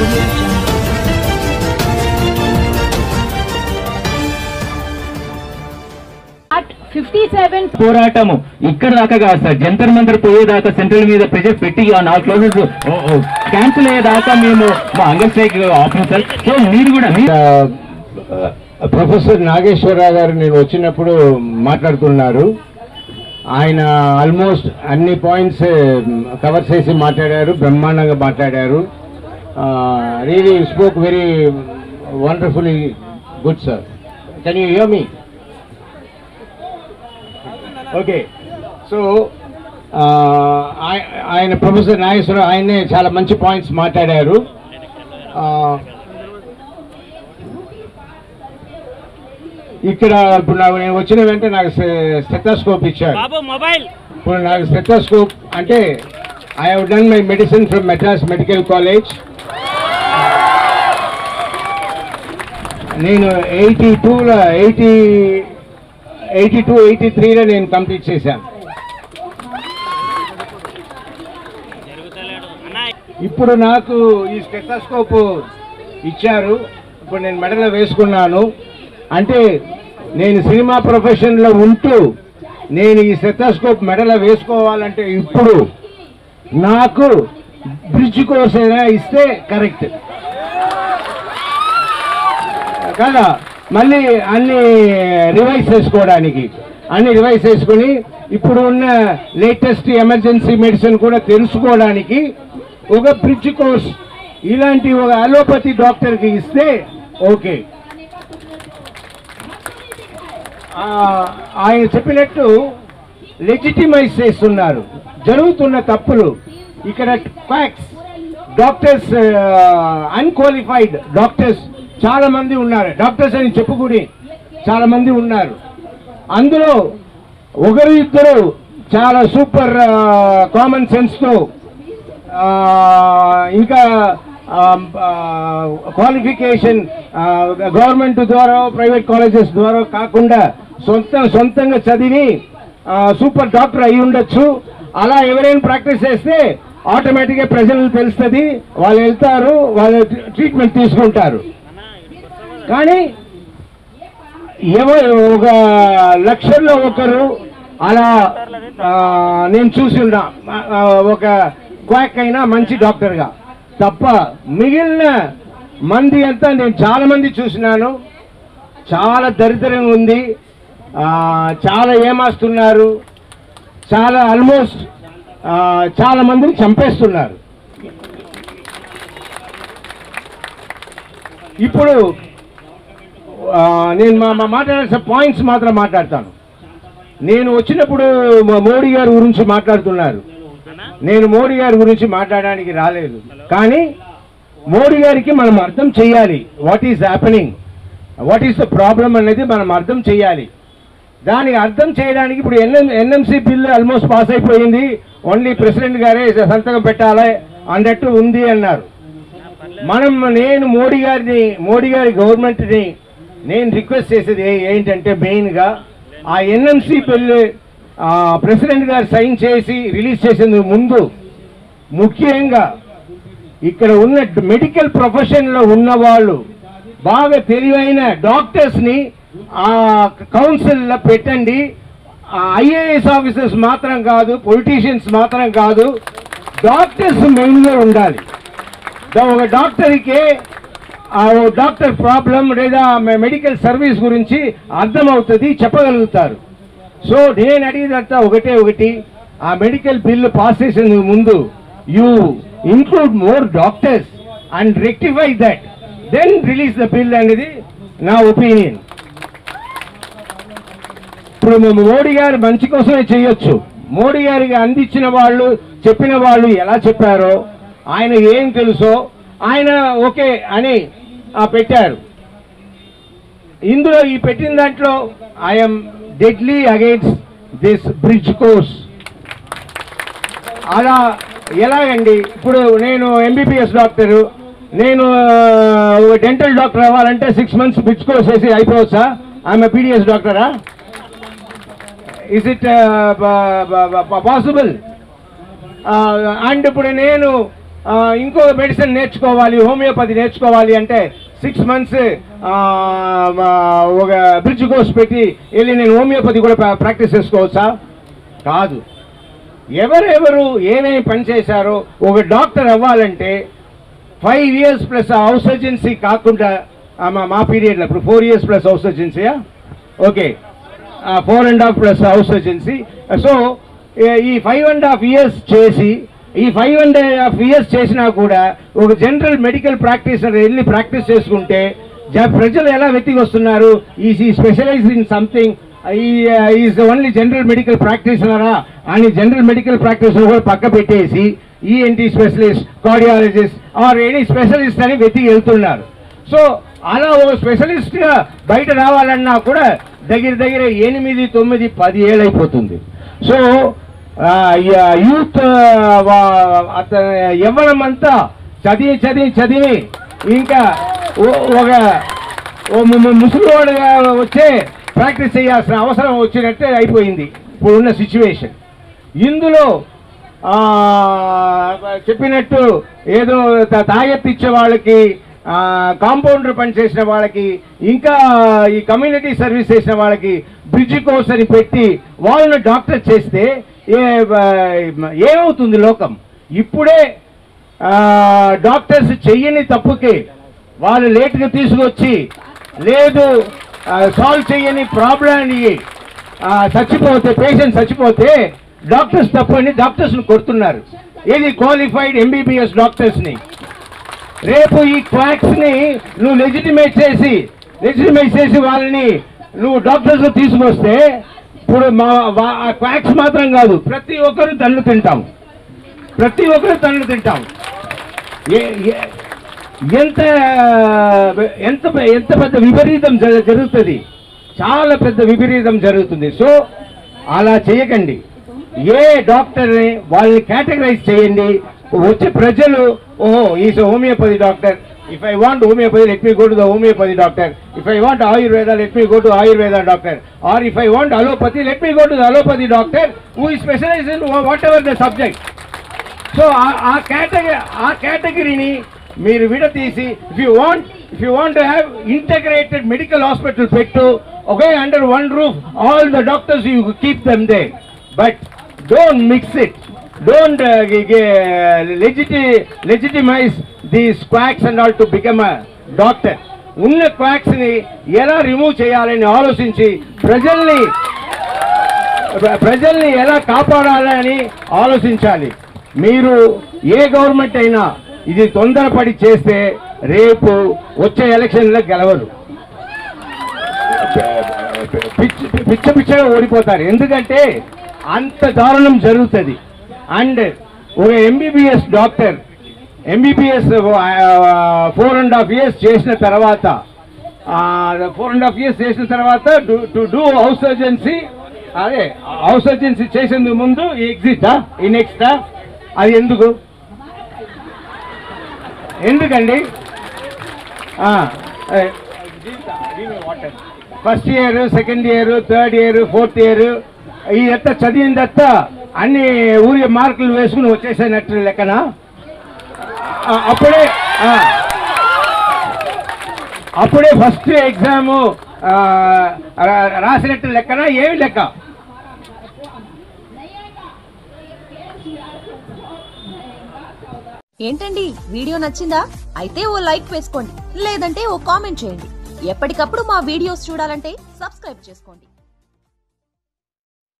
audio jungle. At 57 పోరాటము ఇక్కడ దాకా కాదు సార్ జంతర్ మంతర్ పోయేదాకా సెంట్రల్ మీద ప్రెజర్ పెట్టి ఆ నాలుగు క్లోజెస్ క్యాన్సిల్ అయ్యేదాకా మేము మా అంగర్ స్ట్రైక్ ఆపం సార్ సో మీరు కూడా మీ- ఆ, ప్రొఫెసర్ నాగేశ్వరరావు గారు నేను వచ్చినప్పుడు మాట్లాడుతున్నారు ఆయన ఆల్మోస్ట్ అన్ని పాయింట్స్ కవర్ చేసి మాట్లాడారు బ్రహ్మాండంగా మాట్లాడారు really spoke very wonderfully good sir can you hear me okay so ఆయన ప్రొఫెసర్ నాగేశ్వరరావు ఆయనే చాలా మంచి పాయింట్స్ మాట్లాడారు ఆ, ఇక్కడ ఇప్పుడు నాకు నేను వచ్చిన వెంటనే నాకు స్టెథోస్కోప్ ఇచ్చారు బాబు మొబైల్ ఇప్పుడు నాకు స్టెథోస్కోప్ అంటే I have done my medicine from Madras medical college నేను ఎయిటీ టూలో ఎయిటీ ఎయిటీ టూ ఎయిటీ త్రీలో నేను కంప్లీట్ చేశాను జరుగుతలేడు అన్న ఇప్పుడు నాకు ఈ స్టెథోస్కోప్ ఇచ్చారు ఇప్పుడు నేను మెడలో వేసుకున్నాను అంటే నేను సినిమా ప్రొఫెషన్లో ఉంటూ నేను ఈ స్టెథోస్కోప్ మెడలో వేసుకోవాలంటే ఇప్పుడు నాకు బ్రిడ్జ్ కోర్స్ అయినా ఇస్తే కరెక్ట్ కదా మళ్ళీ అన్ని రివైజ్ చేసుకోవడానికి అన్ని రివైజ్ చేసుకుని ఇప్పుడు ఉన్న లేటెస్ట్ ఎమర్జెన్సీ మెడిసిన్ కూడా తెలుసుకోవడానికి ఒక బ్రిడ్జ్ కోర్స్ ఇలాంటి ఒక అలోపతి డాక్టర్కి ఇస్తే ఓకే ఆ, ఆయన చెప్పినట్టు లెజిటిమైజ్ చేస్తున్నారు జరుగుతున్న తప్పులు ఇక్కడ ఫ్యాక్ట్స్ డాక్టర్స్ అన్క్వాలిఫైడ్ డాక్టర్స్ చాలా మంది ఉన్నారు డాక్టర్స్ అని చెప్పుకుని చాలా మంది ఉన్నారు అందులో ఒకరు ఇద్దరు చాలా సూపర్ కామన్ సెన్స్తో ఇంకా క్వాలిఫికేషన్ గవర్నమెంట్ ద్వారా ప్రైవేట్ కాలేజెస్ ద్వారా కాకుండా సొంత సొంతంగా చదివి సూపర్ డాక్టర్ అయి ఉండొచ్చు అలా ఎవరైనా ప్రాక్టీస్ చేస్తే ఆటోమేటిక్గా ప్రజలకు తెలుస్తుంది వాళ్ళు వెళ్తారు వాళ్ళు ట్రీట్మెంట్ తీసుకుంటారు కానీ ఎవరు ఒక లక్షల్లో ఒకరు అలా ఆ, నేను చూసి ఉన్నా ఆ, ఒక క్వాక్ అయినా మంచి డాక్టర్గా తప్ప మిగిలిన మంది అంతా నేను చాలా మంది చూసినాను చాలా దరిద్రంగా ఉంది ఆ, చాలా ఏమాస్తున్నారు చాలా ఆల్మోస్ట్ చాలా మందిని చంపేస్తున్నారు ఇప్పుడు ఆ, నేను మా మా మాట్లాడాల్సిన పాయింట్స్ మాత్రం మాట్లాడతాను నేను వచ్చినప్పుడు మా మోడీ గారి గురించి మాట్లాడుతున్నారు నేను మోడీ గారి గురించి మాట్లాడడానికి రాలేదు కానీ మోడీ గారికి మనం అర్థం చేయాలి what is happening what is the problem అనేది మనం అర్థం చేయాలి దానికి అర్థం చేయడానికి ఇప్పుడు NM NMC bill almost pass అయిపోయింది ఓన్లీ ప్రెసిడెంట్ గారే సంతకం పెట్టాలి అన్నట్టు ఉంది అన్నారు మనం నేను మోడీ గారిని మోడీ గారి గవర్నమెంట్ని నేను రిక్వెస్ట్ చేసేది ఏ- ఏంటంటే మెయిన్గా ఆ ఎన్ఎంసీ బిల్లు ఆ, ప్రెసిడెంట్ గారు సైన్ చేసి రిలీజ్ చేసేందుకు ముందు ముఖ్యంగా ఇక్కడ ఉన్న మెడికల్ ప్రొఫెషన్లో ఉన్న వాళ్ళు బాగా తెలివైన డాక్టర్స్ని ఆ కౌన్సిల్లో పెట్టండి ఐఏఎస్ ఆఫీసర్స్ మాత్రం కాదు పొలిటీషియన్స్ మాత్రం కాదు డాక్టర్స్ మెయిన్గా ఉండాలి దా- ఒక డాక్టర్కి ఆ ఓ డాక్టర్ ప్రాబ్లం లేదా మె- మెడికల్ సర్వీస్ గురించి అర్థమవుతుంది చెప్పగలుగుతారు సో నేను అడిగినంతా ఒకటే ఒకటి ఆ మెడికల్ బిల్లు పాస్ చేసేందుకు ముందు you include more doctors and rectify that then release the bill అనేది నా ఒపీనియన్ ఇప్పుడు మేము మోడీ గారు మంచి కోసమే చేయొచ్చు మోడీ గారికి అందించిన వాళ్ళు చెప్పిన వాళ్ళు ఎలా చెప్పారో ఆయన ఏం తెలుసో ఆయన ఓకే అని ఆ, పెట్టారు ఇందులో ఈ పెట్టిన దాంట్లో I'm deadly against this bridge course అలా ఎలాగండి ఇప్పుడు నేను ఎంబీబీఎస్ డాక్టరు నేను డెంటల్ డాక్టర్ అవ్వాలంటే సిక్స్ మంత్స్ బ్రిడ్జ్ కోర్స్ వేసి అయిపోవచ్చా ఆమె పీడిఎస్ డాక్టరా ఇస్ ఇట్ పాసిబుల్ అండ్ ఇప్పుడు నేను ఆ, ఇంకో మెడిసిన్ నేర్చుకోవాలి హోమియోపతి నేర్చుకోవాలి అంటే సిక్స్ మంత్స్ ఒక బ్రిడ్జ్ కోర్స్ పెట్టి వెళ్ళి నేను హోమియోపతి కూడా ప్రా- ప్రాక్టీస్ చేసుకోవచ్చా కాదు ఎవరెవరు ఏమేమి పని చేశారో ఒక డాక్టర్ అవ్వాలంటే five years plus house surgeoncy కాకుండా ఆ, మా మా పీరియడ్లో ఇప్పుడు ఫోర్ ఇయర్స్ ప్లస్ హౌస్ సర్జెన్సీయా okay four and half plus house surgeoncy so ఈ ఫైవ్ అండ్ హాఫ్ ఇయర్స్ చేసి ఈ ఫైవ్ అండ్ హాఫ్ ఇయర్స్ చేసినా కూడా ఒక జనరల్ మెడికల్ ప్రాక్టీసర్ వెళ్ళి ప్రాక్టీస్ చేసుకుంటే జ- ప్రజలు ఎలా వెతికి వస్తున్నారు ఈ specialise in something is only general medical ప్రాక్టీషనరా అని జనరల్ మెడికల్ ప్రాక్టీషనర్ కూడా పక్క పెట్టేసి ENT specialist cardiologist or any specialist అని వెతికి వెళ్తున్నారు సో అలా ఓ స్పెషలిస్ట్గా బయట రావాలన్నా కూడా దగ్గర దగ్గర ఎనిమిది తొమ్మిది పది ఏళ్ళు అయిపోతుంది సో యూత్ అతను యవ్వనం అంతా చదివి చదివి చదివి ఇంకా ఓ- ఒక ఓ ము- ము- ముసలివాడుగా వచ్చే ప్రాక్టీస్ చేయాల్సిన అవసరం వచ్చినట్టే అయిపోయింది ఇప్పుడున్న సిచ్యువేషన్ ఇందులో ఆ, చెప్పినట్టు ఏదో తా- తాయెత్తు ఇచ్చే వాళ్ళకి ఆ, కాంపౌండర్ పని చేసిన వాళ్ళకి ఇంకా ఈ కమ్యూనిటీ సర్వీస్ చేసిన వాళ్ళకి బ్రిడ్జ్ కోర్స్ అని పెట్టి వాళ్ళని డాక్టర్ చేస్తే ఏ ఏమవుతుంది లోకం ఇప్పుడే ఆ, డాక్టర్స్ చెయ్యని తప్పుకి వాళ్ళు లేట్గా తీసుకొచ్చి లేదు సాల్వ్ చేయని ప్రాబ్లాన్ని చచ్చిపోతే పేషెంట్ చచ్చిపోతే డాక్టర్స్ తప్పని డాక్టర్స్ని కొడుతున్నారు ఏది క్వాలిఫైడ్ ఎంబీబీఎస్ డాక్టర్స్ని రేపు ఈ క్వాక్స్ని నువ్వు లెజిటిమేట్ చేసి లెజిటిమేట్ చేసి వాళ్ళని నువ్వు డాక్టర్స్ తీసుకొస్తే ఇప్పుడు మా వా- ఆ క్వాక్స్ మాత్రం కాదు ప్రతి ఒక్కరు తన్ను తింటాం ప్రతి ఒక్కరు తన్ను తింటాం ఏ- ఏ- ఎంత ఎంత ఎంత పెద్ద విపరీతం జ- జరుగుతుంది చాలా పెద్ద విపరీతం జరుగుతుంది సో అలా చేయకండి ఏ డాక్టర్ని వాళ్ళని కేటగరైజ్ చేయండి వచ్చే ప్రజలు ఓహో is homeopathy doctor if I want homeopathy let me go to the homeopathy doctor if I want Ayurveda let me go to Ayurveda doctor or if I want allopathy let me go to the allopathy doctor who specialise in whatever the subject so ఆ- ఆ category ఆ కేటగిరీని మీరు విడతీసి if you want if you want have integrated medical hospital పెట్టు ఒకే under one roof all the doctors you keep them they but don't mix it don't legiti legitimise these quacks and all to become a doctor ఉన్న quacks ని ఎలా remove చేయాలని ఆలోచించి ప్రజల్ని ప్ర- ప్రజల్ని ఎలా కాపాడాలని ఆలోచించాలి మీరు ఏ గవర్నమెంట్ అయినా ఇది తొందరపడి చేస్తే రేపు వచ్చే ఎలక్షన్లో గెలవరు పిచ్చి పిచ్చ పిచ్చగా ఓడిపోతారు ఎందుకంటే అంత దారుణం జరుగుతుంది అండ్ ఒక MBBS doctor MBBS four and half years చేసిన తర్వాత ఫోర్ అండ్ హాఫ్ ఇయర్స్ చేసిన తర్వాత టు డూ హౌస్ సర్జెన్సీ అదే హౌస్ సర్జెన్సీ చేసేందుకు ముందు ఈ ఎగ్జిటా ఈ నెక్స్టా అది ఎందుకు ఎందుకండి first year second year third year fourth year ఈ ఎత్త చదివిందత్త అన్ని ఊరి మార్కులు వేసుకుని వచ్చేసినట్టు లెక్కన ఆ, అప్పుడే ఆ, అప్పుడే ఫస్ట్ ఎగ్జామ్ రాసినట్టు లెక్కన ఏమి లెక్క ఏంటండి వీడియో నచ్చిందా అయితే ఓ లైక్ వేసుకోండి లేదంటే ఓ కామెంట్ చేయండి ఎప్పటికప్పుడు మా వీడియోస్ చూడాలంటే సబ్స్క్రైబ్ చేసుకోండి